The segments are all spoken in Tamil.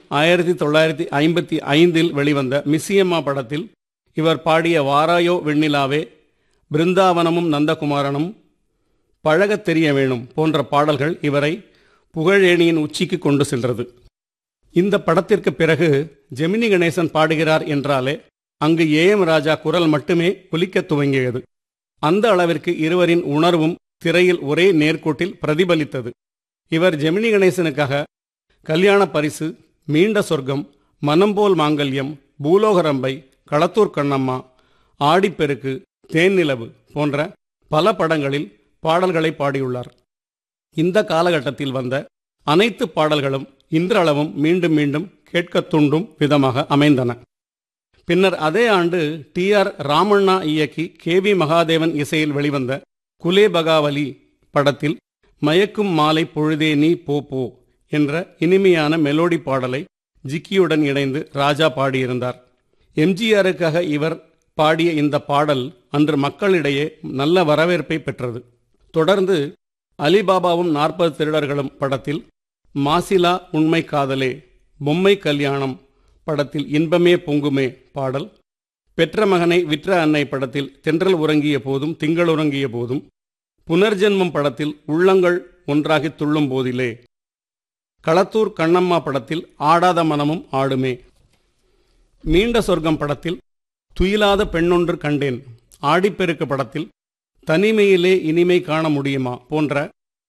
ஆயிரத்தி தொள்ளாயிரத்தி ஐம்பத்தி ஐந்தில் வெளிவந்த மிஸ்ஸியம்மா படத்தில் இவர் பாடிய வாராயோ வெண்ணிலாவே பிருந்தாவனமும் நந்தகுமாரனும் பழகத் தெரிய வேணும் போன்ற பாடல்கள் இவரை புகழேணியின் உச்சிக்கு கொண்டு சென்றது இந்த படத்திற்கு பிறகு ஜெமினி கணேசன் பாடுகிறார் என்றாலே அங்கு ஏ எம் ராஜா குரல் மட்டுமே ஒலிக்கத் துவங்கியது அந்த அளவிற்கு இருவரின் உணர்வும் திரையில் ஒரே நேர்கோட்டில் பிரதிபலித்தது இவர் ஜெமினி கணேசனுக்காக கல்யாண பரிசு மீண்ட சொர்க்கம் மனம்போல் மாங்கல்யம் பூலோகரம்பை களத்தூர் கண்ணம்மா ஆடிப்பெருக்கு தேன்னிலவு போன்ற பல படங்களில் பாடல்களை பாடியுள்ளார் இந்த காலகட்டத்தில் வந்த அனைத்து பாடல்களும் இன்றளவும் மீண்டும் மீண்டும் கேட்கத் தூண்டும் விதமாக அமைந்தன பின்னர் அதே ஆண்டு டி ஆர் ராமண்ணா இயக்கி கே வி மகாதேவன் இசையில் வெளிவந்த குலே பகாவலி படத்தில் மயக்கும் மாலை பொழுதே நீ போ போ என்ற இனிமையான மெலோடி பாடலை ஜிக்கியுடன் இணைந்து ராஜா பாடியிருந்தார் எம்ஜிஆருக்காக இவர் பாடிய இந்த பாடல் அன்று மக்களிடையே நல்ல வரவேற்பை பெற்றது தொடர்ந்து அலிபாபாவும் நாற்பது திருடர்களும் படத்தில் மாசிலா உண்மை காதலே பொம்மை கல்யாணம் படத்தில் இன்பமே பொங்குமே பாடல் பெற்ற மகனை விற்ற அன்னை படத்தில் தென்றல் உறங்கிய போதும் திங்கள் உறங்கிய போதும் புனர்ஜென்மம் படத்தில் உள்ளங்கள் ஒன்றாகி துள்ளும் போதிலே களத்தூர் கண்ணம்மா படத்தில் ஆடாத மனமும் ஆடுமே மீண்ட சொர்க்கம் படத்தில் துயிலாத பெண்ணொன்று கண்டேன் ஆடிப்பெருக்கு படத்தில் தனிமையிலே இனிமை காண முடியுமா போன்ற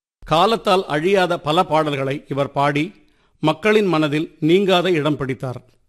காலத்தால் அழியாத பல பாடல்களை இவர் பாடி மக்களின் மனதில் நீங்காத இடம் பிடித்தார்